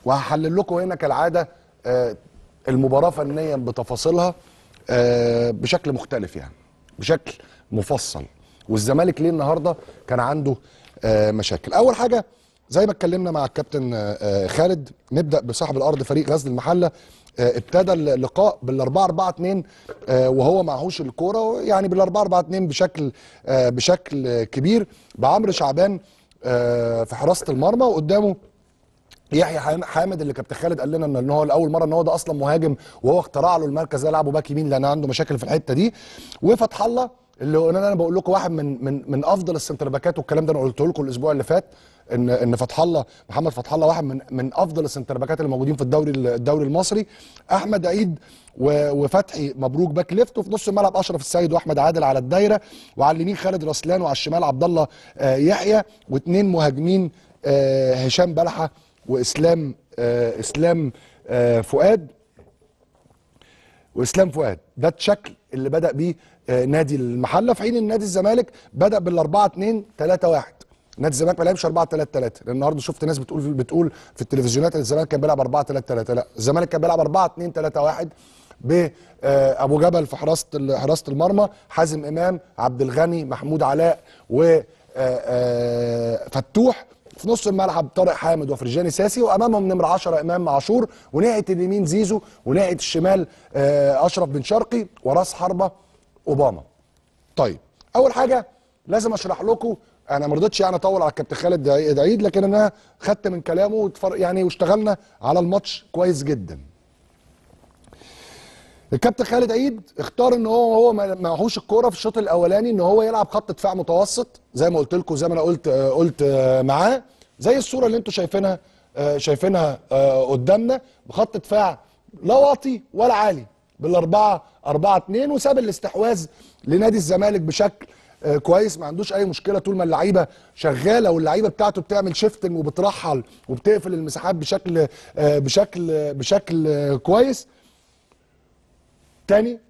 وهحلل لكم هنا كالعاده آه، المباراه فنيا بتفاصيلها آه، بشكل مختلف يعني بشكل مفصل والزمالك ليه النهارده كان عنده آه، مشاكل اول حاجه زي ما اتكلمنا مع الكابتن آه، آه، خالد نبدا بصاحب الارض فريق غزل المحله آه، ابتدى اللقاء بال 4 4 2 آه، وهو معهوش الكوره يعني بال 4 4 2 بشكل آه، بشكل آه، كبير بعمرو شعبان آه، في حراسه المرمى وقدامه يحيى حام- حامد اللي كابتن خالد قال لنا ان إن هو لاول مره ان هو ده اصلا مهاجم وهو اخترع له المركز ده لعبه باك يمين لان عنده مشاكل في الحته دي وفتح الله اللي هو انا أنا بقول لكم واحد من من من افضل السنتر باكات والكلام ده انا قلته لكم الاسبوع اللي فات ان ان فتح الله محمد فتح الله واحد من من افضل السنتر باكات اللي موجودين في الدوري الدوري المصري احمد عيد و- وفتحي مبروك باك ليفت وفي نص الملعب اشرف السيد واحمد عادل على الدايره وعلى اليمين خالد رسلان وعلى الشمال عبد الله آه، يحيى واثنين مهاجمين آه، هشام بلحه واسلام آه، اسلام آه، فؤاد واسلام فؤاد ده الشكل اللي بدا بيه آه، نادي المحله في حين ان نادي الزمالك بدا بال 4 2 3 1 نادي الزمالك ما لعبش 4 3 3 لان النهارده شفت ناس بتقول بتقول في التلفزيونات ان الزمالك كان بيلعب 4 3 3 لا الزمالك كان بيلعب 4 2 3 1 بابو جبل في حراسه ال- حراسه المرمى حازم امام عبد الغني محمود علاء و آه، آه، فتوح في نص الملعب طارق حامد وفرجاني ساسي وامامهم نمره 10 امام عاشور وناحيه اليمين زيزو وناحيه الشمال آه، اشرف بن شرقي وراس حربه اوباما طيب اول حاجه لازم اشرح لكم انا ما رضيتش يعني اطول على الكابتن خالد عيد عيد لكن انا خدت من كلامه واتفر- يعني واشتغلنا على الماتش كويس جدا الكابتن خالد عيد اختار ان هو هو ما معهوش الكوره في الشوط الاولاني ان هو يلعب خط دفاع متوسط زي ما قلت لكم زي ما انا قلت آه، قلت آه، معاه زي الصوره اللي انتم شايفينها آه، شايفينها آه، قدامنا بخط دفاع لا واطي ولا عالي بالاربعه 4 2 وساب الاستحواذ لنادي الزمالك بشكل آه، كويس ما عندوش اي مشكله طول ما اللعيبه شغاله واللعيبه بتاعته بتعمل شيفتنج وبترحل وبتقفل المساحات بشكل آه، بشكل آه، بشكل آه، كويس تاني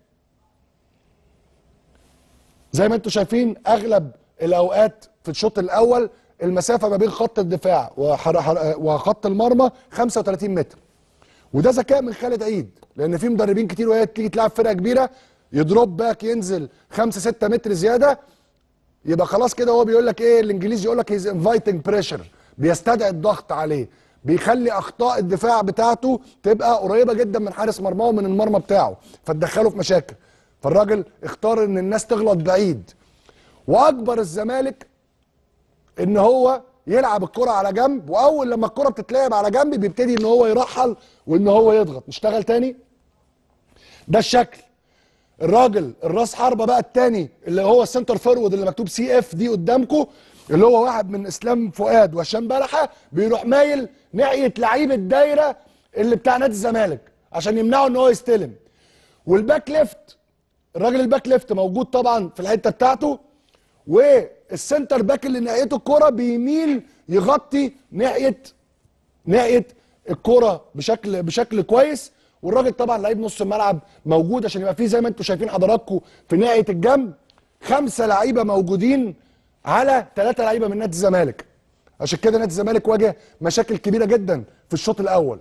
زي ما انتم شايفين اغلب الاوقات في الشوط الاول المسافه ما بين خط الدفاع وحر- حر- وخط المرمى 35 متر وده ذكاء من خالد عيد لان في مدربين كتير وهي تيجي تلعب فرقه كبيره يضرب باك ينزل 5 6 متر زياده يبقى خلاص كده هو بيقول لك ايه الانجليزي يقول لك هيز انفايتنج بريشر بيستدعي الضغط عليه بيخلي اخطاء الدفاع بتاعته تبقى قريبه جدا من حارس مرماه ومن المرمى بتاعه فتدخله في مشاكل فالراجل اختار ان الناس تغلط بعيد واكبر الزمالك ان هو يلعب الكرة على جنب واول لما الكرة بتتلعب على جنب بيبتدي ان هو يرحل وان هو يضغط نشتغل تاني ده الشكل الراجل الراس حربه بقى التاني اللي هو السنتر فورورد اللي مكتوب سي اف دي قدامكم اللي هو واحد من اسلام فؤاد وهشام بلحه بيروح مايل ناحيه لعيب الدايره اللي بتاع نادي الزمالك عشان يمنعه ان هو يستلم والباك ليفت الراجل الباك ليفت موجود طبعا في الحته بتاعته والسنتر باك اللي ناحيته الكوره بيميل يغطي ناحيه ناحيه الكرة بشكل بشكل كويس والراجل طبعا لعيب نص الملعب موجود عشان يبقى فيه زي ما انتم شايفين حضراتكم في ناحيه الجنب خمسه لعيبه موجودين على ثلاثه لعيبه من نادي الزمالك عشان كده نادي الزمالك واجه مشاكل كبيره جدا في الشوط الاول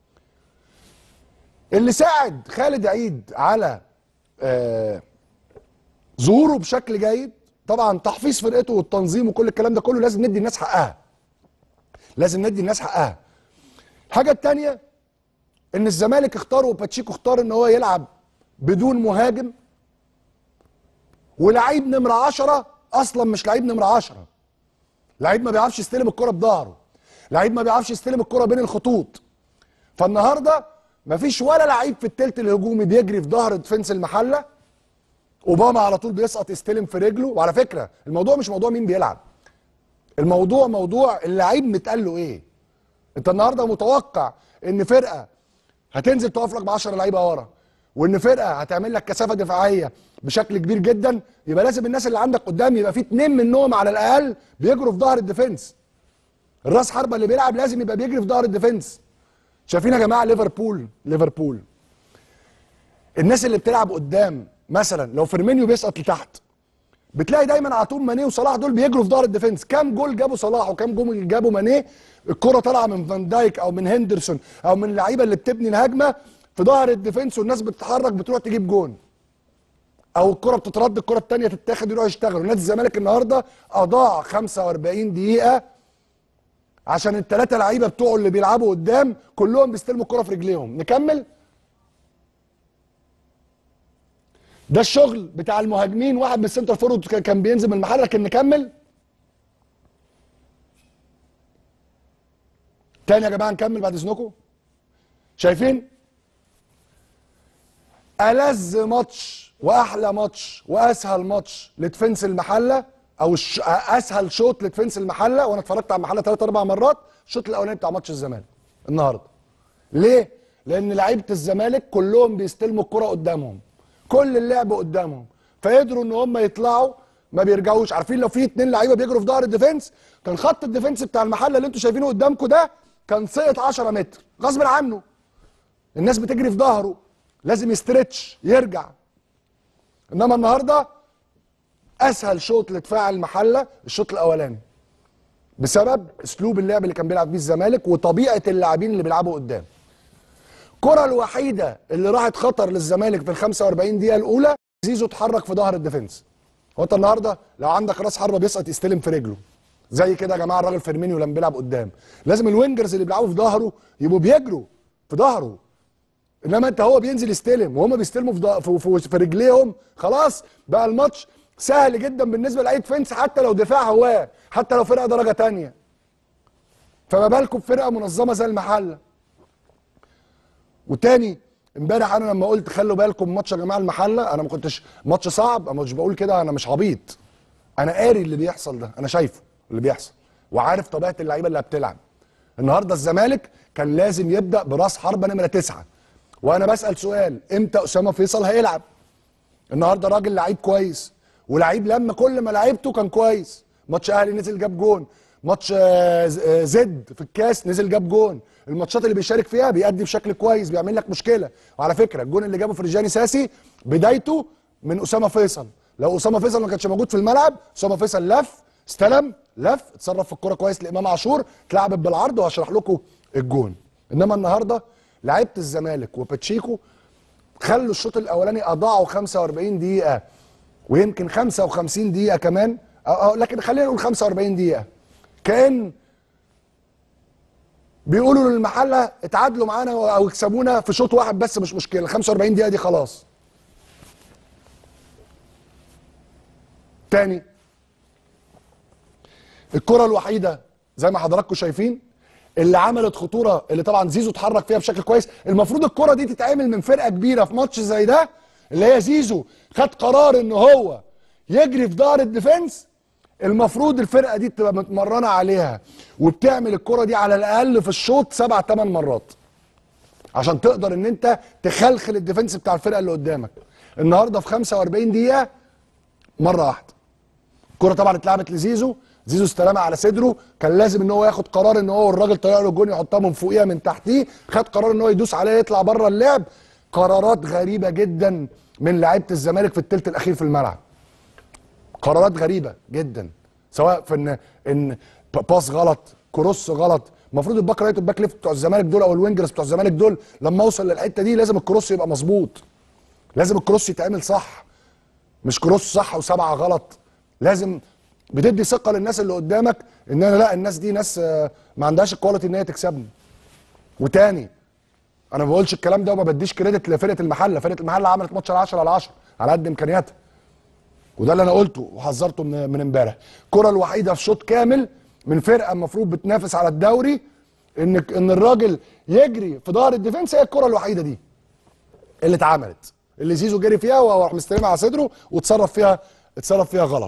اللي ساعد خالد عيد على آه ظهوره بشكل جيد طبعا تحفيظ فرقته والتنظيم وكل الكلام ده كله لازم ندي الناس حقها لازم ندي الناس حقها الحاجه الثانيه ان الزمالك اختار وباتشيكو اختار ان هو يلعب بدون مهاجم ولعيب نمره 10 اصلا مش لعيب نمره 10 لعيب ما بيعرفش يستلم الكره بظهره لعيب ما بيعرفش يستلم الكره بين الخطوط فالنهارده مفيش ولا لعيب في التلت الهجومي بيجري في ظهر ديفنس المحله اوباما على طول بيسقط يستلم في رجله وعلى فكره الموضوع مش موضوع مين بيلعب الموضوع موضوع اللعيب متقال له ايه انت النهارده متوقع ان فرقه هتنزل تقف لك ب 10 لعيبه ورا وان فرقه هتعمل لك كثافه دفاعيه بشكل كبير جدا يبقى لازم الناس اللي عندك قدام يبقى في اتنين منهم على الاقل بيجروا في ظهر الديفنس الراس حربه اللي بيلعب لازم يبقى بيجري في ظهر الديفنس شايفين يا جماعه ليفربول ليفربول الناس اللي بتلعب قدام مثلا لو فيرمينيو بيسقط لتحت بتلاقي دايما على طول ماني وصلاح دول بيجروا في ظهر الديفنس كام جول جابوا صلاح وكام جول جابوا ماني الكره طالعه من فان دايك او من هندرسون او من اللعيبه اللي بتبني الهجمه في ظهر الديفنس والناس بتتحرك بتروح تجيب جون او الكره بتترد الكره الثانيه تتاخد يروحوا يشتغلوا نادي الزمالك النهارده اضاع 45 دقيقه عشان الثلاثه لعيبه بتوعه اللي بيلعبوا قدام كلهم بيستلموا الكره في رجليهم نكمل ده الشغل بتاع المهاجمين واحد من السنتر فورورد كان بينزل من المحل لكن نكمل تاني يا جماعه نكمل بعد اذنكم شايفين ألذ ماتش واحلى ماتش واسهل ماتش لدفنس المحله او الش... اسهل شوط لدفنس المحله وانا اتفرجت على المحله ثلاث اربع مرات الشوط الاولاني بتاع ماتش الزمالك النهارده ليه لان لعيبه الزمالك كلهم بيستلموا الكره قدامهم كل اللعب قدامهم فيقدروا ان هم يطلعوا ما بيرجعوش عارفين لو في اتنين لعيبه بيجروا في ظهر الديفنس كان خط الديفنس بتاع المحله اللي انتوا شايفينه قدامكم ده كان سقط 10 متر غصب عنه الناس بتجري في ظهره لازم يسترتش يرجع انما النهارده اسهل شوط لدفاع المحله الشوط الاولاني بسبب اسلوب اللعب اللي كان بيلعب بيه الزمالك وطبيعه اللاعبين اللي بيلعبوا قدام الكره الوحيده اللي راحت خطر للزمالك في ال 45 دقيقه الاولى زيزو اتحرك في ظهر الديفنس هو انت النهارده لو عندك راس حربه بيسقط يستلم في رجله زي كده يا جماعه الراجل فيرمينيو لما بيلعب قدام لازم الوينجرز اللي بيلعبوا في ظهره يبقوا بيجروا في ظهره انما انت هو بينزل يستلم وهم بيستلموا في, في, في, في رجليهم خلاص بقى الماتش سهل جدا بالنسبه لاي ديفنس حتى لو دفاع هواه حتى لو فرقه درجه تانية فما بالكم بفرقه منظمه زي المحله وتاني امبارح انا لما قلت خلوا بالكم ماتش يا جماعه المحله انا ما كنتش ماتش صعب انا مش بقول كده انا مش عبيط انا قاري اللي بيحصل ده انا شايفه اللي بيحصل وعارف طبيعه اللعيبه اللي بتلعب النهارده الزمالك كان لازم يبدا براس حربه نمره تسعه وانا بسال سؤال امتى اسامه فيصل هيلعب النهارده راجل لعيب كويس ولعيب لما كل ما لعبته كان كويس ماتش اهلي نزل جاب جون ماتش زد في الكاس نزل جاب جون الماتشات اللي بيشارك فيها بيأدي بشكل كويس بيعمل لك مشكله وعلى فكره الجون اللي جابه فرجاني ساسي بدايته من اسامه فيصل لو اسامه فيصل ما كانش موجود في الملعب اسامه فيصل لف استلم لف اتصرف في الكوره كويس لامام عاشور اتلعبت بالعرض وهشرح لكم الجون انما النهارده لعيبه الزمالك وباتشيكو خلوا الشوط الاولاني اضاعوا 45 دقيقه ويمكن 55 دقيقه كمان أو أو لكن خلينا نقول 45 دقيقه كان بيقولوا للمحله اتعادلوا معانا او يكسبونا في شوط واحد بس مش مشكله 45 دقيقه دي خلاص تاني الكره الوحيده زي ما حضراتكم شايفين اللي عملت خطوره اللي طبعا زيزو اتحرك فيها بشكل كويس المفروض الكره دي تتعمل من فرقه كبيره في ماتش زي ده اللي هي زيزو خد قرار ان هو يجري في ظهر الديفنس المفروض الفرقه دي تبقى متمرنه عليها وبتعمل الكره دي على الاقل في الشوط سبع ثمان مرات عشان تقدر ان انت تخلخل الديفنس بتاع الفرقه اللي قدامك النهارده في 45 دقيقه مره واحده الكره طبعا اتلعبت لزيزو زيزو استلمها على صدره كان لازم ان هو ياخد قرار ان هو الراجل طلع له الجون يحطها من فوقيها من تحتيه خد قرار ان هو يدوس عليها يطلع بره اللعب قرارات غريبه جدا من لعيبه الزمالك في الثلث الاخير في الملعب قرارات غريبه جدا سواء في ان ان باس غلط كروس غلط المفروض الباك رايت والباك ليفت بتوع الزمالك دول او الوينجرز بتوع الزمالك دول لما اوصل للحته دي لازم الكروس يبقى مظبوط لازم الكروس يتعمل صح مش كروس صح وسبعه غلط لازم بتدي ثقه للناس اللي قدامك ان انا لا الناس دي ناس ما عندهاش الكواليتي ان هي تكسبني وتاني انا ما بقولش الكلام ده وما بديش كريدت لفرقه المحله فرقه المحله عملت ماتش على 10 على 10 على قد امكانياتها وده اللي انا قلته وحذرته من من امبارح الكره الوحيده في شوط كامل من فرقه المفروض بتنافس على الدوري ان ان الراجل يجري في ظهر الديفنس هي الكره الوحيده دي اللي اتعملت اللي زيزو جري فيها وراح مستلمها على صدره وتصرف فيها اتصرف فيها غلط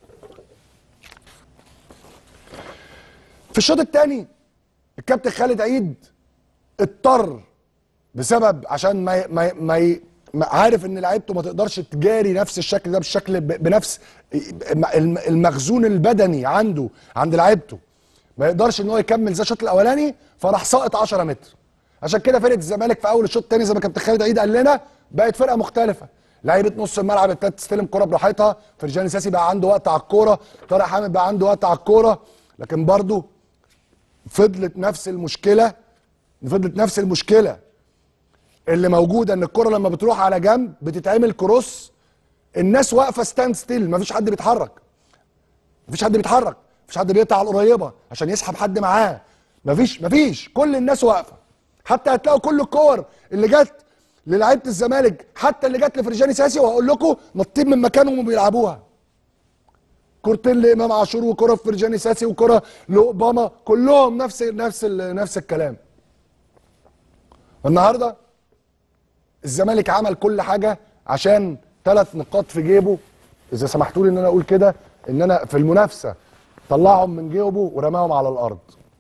في الشوط الثاني الكابتن خالد عيد اضطر بسبب عشان ما ما ما ما عارف ان لعيبته ما تقدرش تجاري نفس الشكل ده بالشكل بنفس المخزون البدني عنده عند لعيبته ما يقدرش ان هو يكمل زي الشوط الاولاني فراح ساقط 10 متر عشان كده فرقه الزمالك في اول الشوط الثاني زي ما كابتن خالد عيد قال لنا بقت فرقه مختلفه لعيبه نص الملعب ابتدت تستلم كرة براحتها فرجاني ساسي بقى عنده وقت على الكوره طارق حامد بقى عنده وقت على الكوره لكن برضه فضلت نفس المشكله فضلت نفس المشكله اللي موجوده ان الكره لما بتروح على جنب بتتعمل كروس الناس واقفه ستاند ستيل مفيش حد بيتحرك مفيش حد بيتحرك مفيش حد بيقطع على القريبه عشان يسحب حد معاه مفيش مفيش كل الناس واقفه حتى هتلاقوا كل الكور اللي جت للعيبه الزمالك حتى اللي جت لفرجاني ساسي وهقول لكم نطين من مكانهم وبيلعبوها كورتين لامام عاشور وكره في فرجاني ساسي وكره لاوباما كلهم نفس نفس ال- نفس الكلام النهارده الزمالك عمل كل حاجه عشان ثلاث نقاط في جيبه اذا سمحتوا لي ان انا اقول كده ان انا في المنافسه طلعهم من جيبه ورماهم على الارض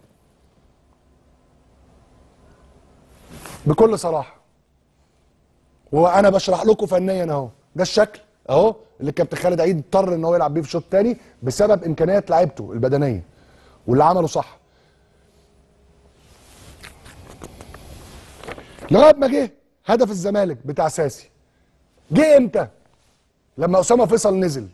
بكل صراحه وانا بشرح لكم فنيا اهو ده الشكل اهو اللي كابتن خالد عيد اضطر ان هو يلعب بيه في الشوط الثاني بسبب امكانيات لعيبته البدنيه واللي عمله صح لغايه ما جه هدف الزمالك بتاع ساسي جه امتى لما اسامه فيصل نزل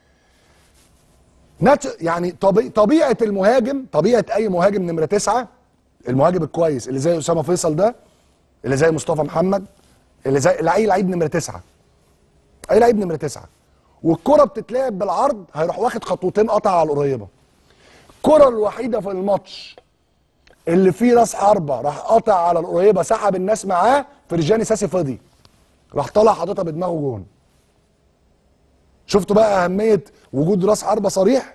نت... يعني طبي... طبيعه المهاجم طبيعه اي مهاجم نمره تسعه المهاجم الكويس اللي زي اسامه فيصل ده اللي زي مصطفى محمد اللي زي اللي اي لعيب نمره تسعه اي لعيب نمره تسعه والكره بتتلعب بالعرض هيروح واخد خطوتين قطع على القريبه الكره الوحيده في الماتش اللي فيه راس حربه راح قاطع على القريبه سحب الناس معاه فرجاني ساسي فضي راح طالع حاططها بدماغه جون شفتوا بقى اهميه وجود راس حربه صريح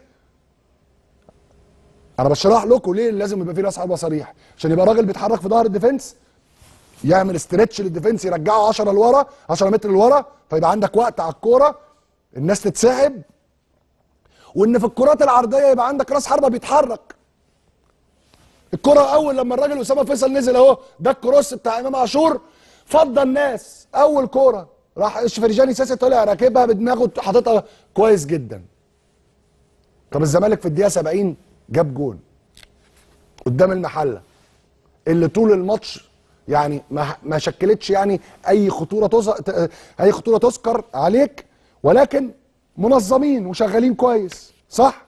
انا بشرح لكم ليه لازم يبقى فيه راس حربه صريح عشان يبقى راجل بيتحرك في ظهر الديفنس يعمل استرتش للديفنس يرجعه 10 لورا 10 متر لورا فيبقى عندك وقت على الكوره الناس تتسحب وان في الكرات العرضيه يبقى عندك راس حربه بيتحرك الكره اول لما الراجل اسامه فيصل نزل اهو ده الكروس بتاع امام عاشور فضى الناس اول كوره راح فرجاني ساسي طلع راكبها بدماغه حاططها كويس جدا طب الزمالك في الدقيقه 70 جاب جون قدام المحله اللي طول الماتش يعني ما ما شكلتش يعني اي خطوره تز... ت- اي خطوره تذكر عليك ولكن منظمين وشغالين كويس صح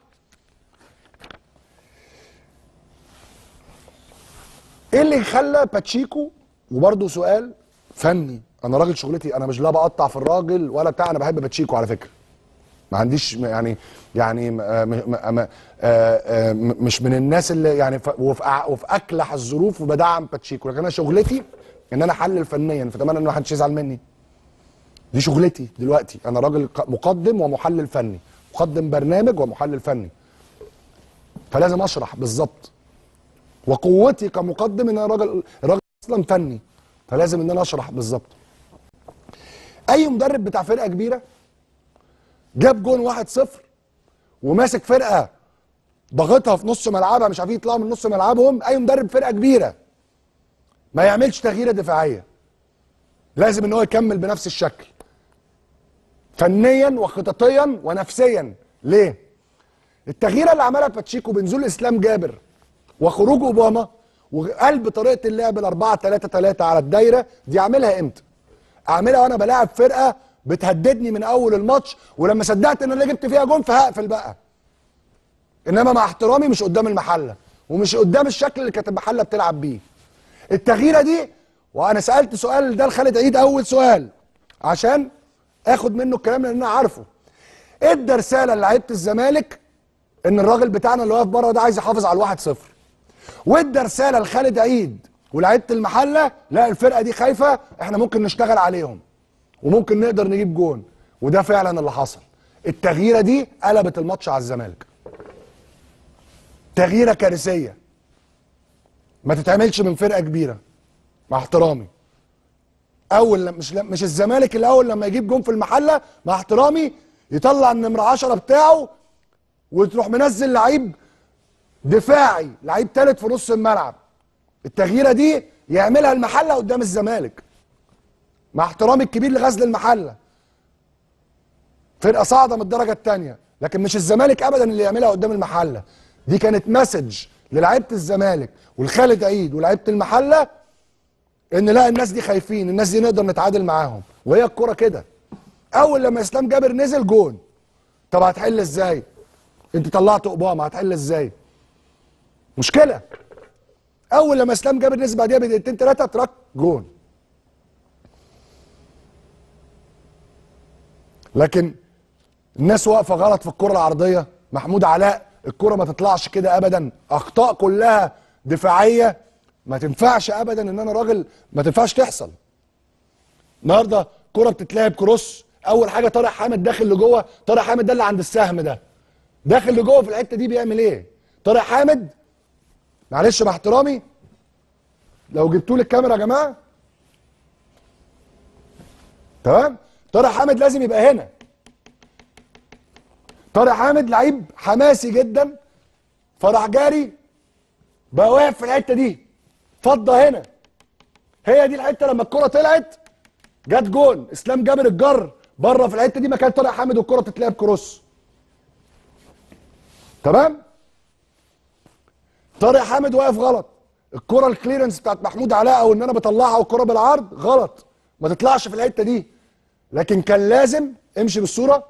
ايه اللي خلى باتشيكو وبرده سؤال فني انا راجل شغلتي انا مش لا بقطع في الراجل ولا بتاع انا بحب باتشيكو على فكره ما عنديش م- يعني يعني م- آه م- م- آه آه م- مش من الناس اللي يعني ف- وفي أع- وفي اكلح الظروف وبدعم باتشيكو لكن انا شغلتي ان انا احلل فنيا فاتمنى ان ما حدش يزعل مني دي شغلتي دلوقتي انا راجل ق- مقدم ومحلل فني مقدم برنامج ومحلل فني فلازم اشرح بالظبط وقوتي كمقدم ان انا راجل راجل اصلا فني فلازم ان انا اشرح بالظبط اي مدرب بتاع فرقه كبيره جاب جون 1-0 وماسك فرقه ضاغطها في نص ملعبها مش عارفين يطلعوا من نص ملعبهم اي مدرب فرقه كبيره ما يعملش تغييره دفاعيه لازم ان هو يكمل بنفس الشكل فنيا وخططيا ونفسيا ليه التغييره اللي عملها باتشيكو بنزول اسلام جابر وخروج اوباما وقلب طريقه اللعب ال 4 3 3 على الدايره دي اعملها امتى؟ اعملها وانا بلاعب فرقه بتهددني من اول الماتش ولما صدقت ان انا جبت فيها جون فهقفل بقى انما مع احترامي مش قدام المحله ومش قدام الشكل اللي كانت المحله بتلعب بيه التغييره دي وانا سالت سؤال ده لخالد عيد اول سؤال عشان اخد منه الكلام لان انا عارفه ادى رساله لعيبه الزمالك ان الراجل بتاعنا اللي واقف بره ده عايز يحافظ على الواحد صفر وادى رساله لخالد عيد ولعيبه المحله لا الفرقه دي خايفه احنا ممكن نشتغل عليهم وممكن نقدر نجيب جون وده فعلا اللي حصل التغييره دي قلبت الماتش على الزمالك تغييره كارثيه ما تتعملش من فرقه كبيره مع احترامي اول لم- مش مش الزمالك الاول لما يجيب جون في المحله مع احترامي يطلع النمره 10 بتاعه وتروح منزل لعيب دفاعي لعيب ثالث في نص الملعب التغييره دي يعملها المحله قدام الزمالك مع احترامي الكبير لغزل المحله فرقه صاعده من الدرجه الثانيه لكن مش الزمالك ابدا اللي يعملها قدام المحله دي كانت مسج للعيبه الزمالك والخالد عيد ولعيبه المحله ان لا الناس دي خايفين الناس دي نقدر نتعادل معاهم وهي الكره كده اول لما اسلام جابر نزل جون طب هتحل ازاي انت طلعت اوباما هتحل ازاي مشكله اول لما اسلام جابر نزل بعديها بدقيقتين ثلاثه تراك جون لكن الناس واقفه غلط في الكره العرضيه محمود علاء الكره ما تطلعش كده ابدا اخطاء كلها دفاعيه ما تنفعش ابدا ان انا راجل ما تنفعش تحصل النهارده كره بتتلعب كروس اول حاجه طارق حامد داخل لجوه طارق حامد ده اللي عند السهم ده داخل لجوه في الحته دي بيعمل ايه طارق حامد معلش مع احترامي لو جبتوا لي الكاميرا يا جماعه تمام طارق حامد لازم يبقى هنا طارق حامد لعيب حماسي جدا فراح جاري بقى واقف في الحته دي فضه هنا هي دي الحته لما الكره طلعت جت جون اسلام جابر الجر بره في الحته دي مكان طارق حامد والكره بتتلعب كروس تمام طارق حامد واقف غلط الكره الكليرنس بتاعت محمود علاء او ان انا بطلعها والكره بالعرض غلط ما تطلعش في الحته دي لكن كان لازم امشي بالصوره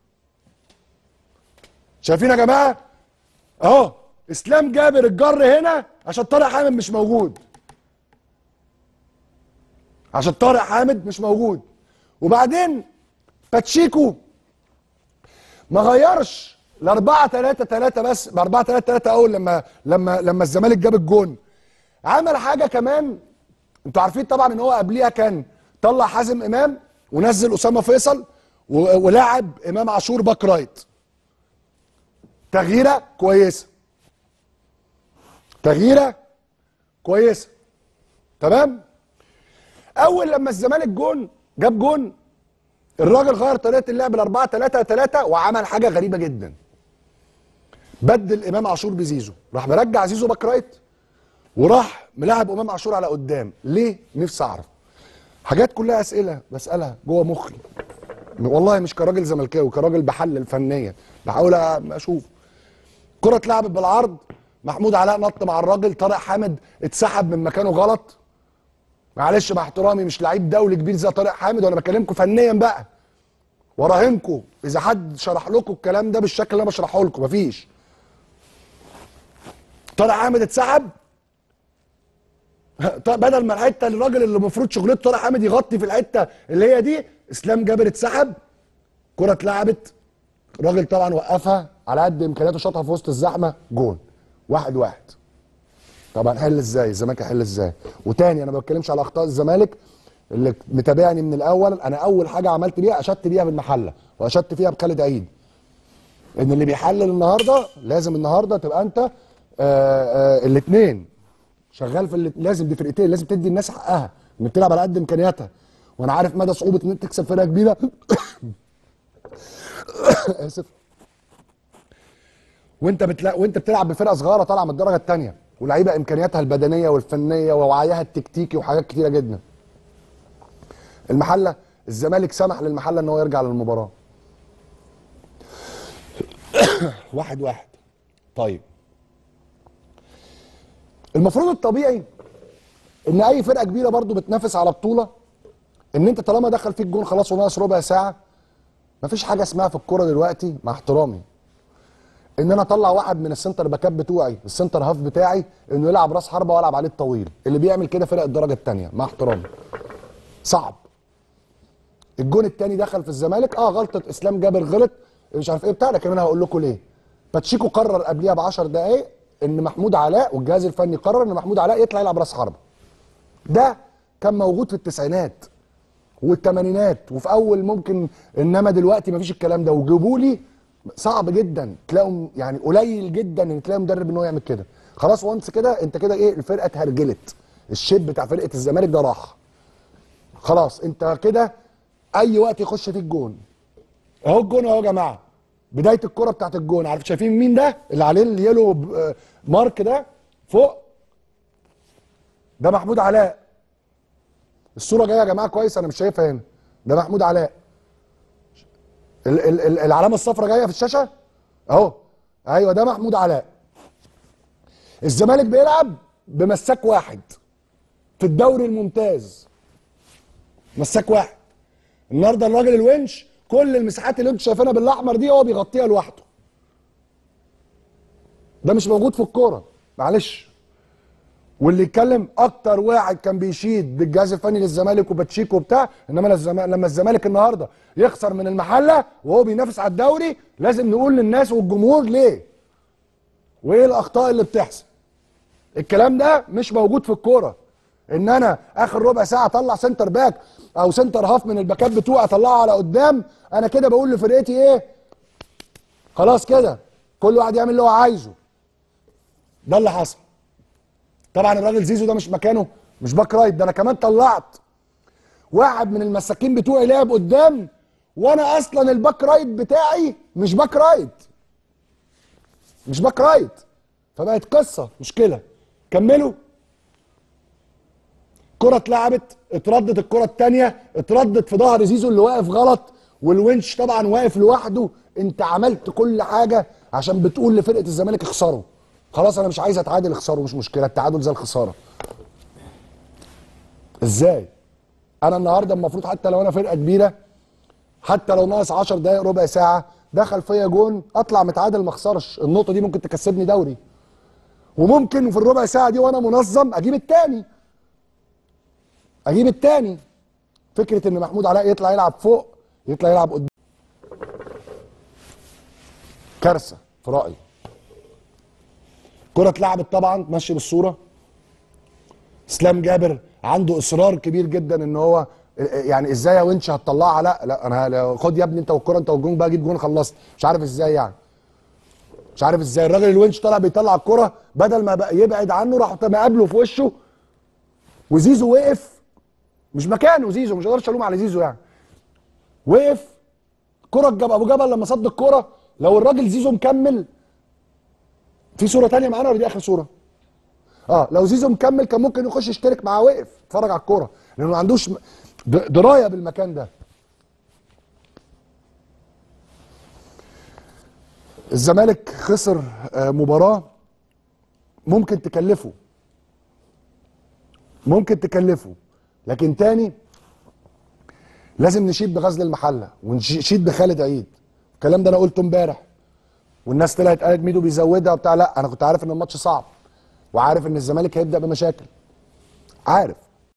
شايفين يا جماعه اهو اسلام جابر الجر هنا عشان طارق حامد مش موجود عشان طارق حامد مش موجود وبعدين باتشيكو ما غيرش ل 4 3 3 بس ب 4 3 3 اول لما لما لما الزمالك جاب الجون عمل حاجه كمان انتوا عارفين طبعا ان هو قبليها كان طلع حازم امام ونزل اسامه فيصل و- ولاعب امام عاشور باك رايت تغييره كويسه تغييره كويسه تمام اول لما الزمالك جون جاب جون الراجل غير طريقه اللعب ل 4 3 3 وعمل حاجه غريبه جدا بدل امام عاشور بزيزو راح مرجع زيزو باك رايت وراح ملاعب امام عاشور على قدام ليه نفسي اعرف حاجات كلها اسئله بسالها جوه مخي والله مش كراجل زملكاوي كراجل بحلل فنيا بحاول اشوف كره اتلعبت بالعرض محمود علاء نط مع الراجل طارق حامد اتسحب من مكانه غلط معلش مع احترامي مش لعيب دولي كبير زي طارق حامد وانا بكلمكم فنيا بقى وراهنكم اذا حد شرح لكم الكلام ده بالشكل اللي انا بشرحه لكم مفيش طارق حامد اتسحب طيب بدل ما الحته الراجل اللي المفروض شغلته طارق حامد يغطي في الحته اللي هي دي اسلام جابر اتسحب كره اتلعبت الراجل طبعا وقفها على قد امكانياته شاطها في وسط الزحمه جون واحد واحد طب هنحل ازاي الزمالك هيحل ازاي وتاني انا ما بتكلمش على اخطاء الزمالك اللي متابعني من الاول انا اول حاجه عملت بيها اشدت بيها بالمحله واشدت فيها بخالد عيد ان اللي بيحلل النهارده لازم النهارده تبقى انت الاثنين شغال في الات- لازم دي فرقتين لازم تدي الناس حقها انك تلعب على قد امكانياتها وانا عارف مدى صعوبه ان انت تكسب فرقه كبيره اسف وانت بتلا... وانت بتلعب بفرقه صغيره طالعه من الدرجه الثانيه ولعيبه امكانياتها البدنيه والفنيه ووعيها التكتيكي وحاجات كتيره جدا المحله الزمالك سمح للمحله ان هو يرجع للمباراه واحد واحد طيب المفروض الطبيعي ان اي فرقه كبيره برضو بتنافس على بطوله ان انت طالما دخل فيك جون خلاص وناقص ربع ساعه مفيش حاجه اسمها في الكوره دلوقتي مع احترامي ان انا اطلع واحد من السنتر باكات بتوعي السنتر هاف بتاعي انه يلعب راس حربه والعب عليه الطويل اللي بيعمل كده فرق الدرجه الثانيه مع احترامي صعب الجون الثاني دخل في الزمالك اه غلطه اسلام جابر غلط مش عارف ايه بتاع لكن انا هقول لكم ليه باتشيكو قرر قبليها ب 10 دقائق ان محمود علاء والجهاز الفني قرر ان محمود علاء يطلع يلعب راس حربه ده كان موجود في التسعينات والثمانينات وفي اول ممكن انما دلوقتي مفيش الكلام ده وجيبوا لي صعب جدا تلاقوا يعني قليل جدا ان تلاقي مدرب ان هو يعمل كده خلاص وانس كده انت كده ايه الفرقه اتهرجلت الشيب بتاع فرقه الزمالك ده راح خلاص انت كده اي وقت يخش فيك جون اهو الجون اهو يا جماعه بدايه الكره بتاعت الجون عارف شايفين مين ده اللي عليه اليلو ب- آه، مارك ده فوق ده محمود علاء الصوره جايه يا جماعه كويس انا مش شايفها هنا ده محمود علاء ال- ال- ال- العلامه الصفراء جايه في الشاشه اهو ايوه ده محمود علاء الزمالك بيلعب بمساك واحد في الدوري الممتاز مساك واحد النهارده الراجل الونش كل المساحات اللي انتوا شايفينها بالاحمر دي هو بيغطيها لوحده ده مش موجود في الكوره معلش واللي يتكلم اكتر واحد كان بيشيد بالجهاز الفني للزمالك وباتشيكو وبتاع انما الزم- لما الزمالك النهارده يخسر من المحله وهو بينافس على الدوري لازم نقول للناس والجمهور ليه وايه الاخطاء اللي بتحصل الكلام ده مش موجود في الكوره ان انا اخر ربع ساعه اطلع سنتر باك او سنتر هاف من الباكات بتوعي اطلعه على قدام انا كده بقول لفرقتي ايه خلاص كده كل واحد يعمل اللي هو عايزه ده اللي حصل طبعا الراجل زيزو ده مش مكانه مش باك رايت ده انا كمان طلعت واحد من المساكين بتوعي لعب قدام وانا اصلا الباك رايت بتاعي مش باك رايت مش باك رايت فبقت قصه مشكله كملوا كرة اتلعبت اتردت الكرة التانية اتردت في ظهر زيزو اللي واقف غلط والونش طبعا واقف لوحده انت عملت كل حاجة عشان بتقول لفرقة الزمالك اخسروا خلاص انا مش عايز اتعادل اخسروا مش مشكلة التعادل زي الخسارة ازاي انا النهارده المفروض حتى لو انا فرقة كبيرة حتى لو ناقص 10 دقايق ربع ساعة دخل فيا جون اطلع متعادل ما اخسرش النقطة دي ممكن تكسبني دوري وممكن في الربع ساعة دي وانا منظم اجيب التاني اجيب التاني فكره ان محمود علاء يطلع يلعب فوق يطلع يلعب قدام كارثه في رايي كره اتلعبت طبعا ماشي بالصوره اسلام جابر عنده اصرار كبير جدا ان هو يعني ازاي يا ونش هتطلعها لا لا انا لا- خد يا ابني انت والكره انت والجون بقى جيب جون خلصت مش عارف ازاي يعني مش عارف ازاي الراجل الونش طلع بيطلع الكره بدل ما بقى يبعد عنه راح مقابله في وشه وزيزو وقف مش مكانه زيزو مش هقدرش الوم على زيزو يعني وقف كرة جاب ابو جبل لما صد الكرة لو الراجل زيزو مكمل في صورة تانية معانا ولا دي اخر صورة؟ اه لو زيزو مكمل كان ممكن يخش يشترك معاه وقف يتفرج على الكرة لانه ما عندوش م- د- دراية بالمكان ده الزمالك خسر آه، مباراة ممكن تكلفه ممكن تكلفه لكن تاني لازم نشيد بغزل المحله ونشيد بخالد عيد الكلام ده انا قلته امبارح والناس طلعت قالت ميدو بيزودها وبتاع لا انا كنت عارف ان الماتش صعب وعارف ان الزمالك هيبدا بمشاكل عارف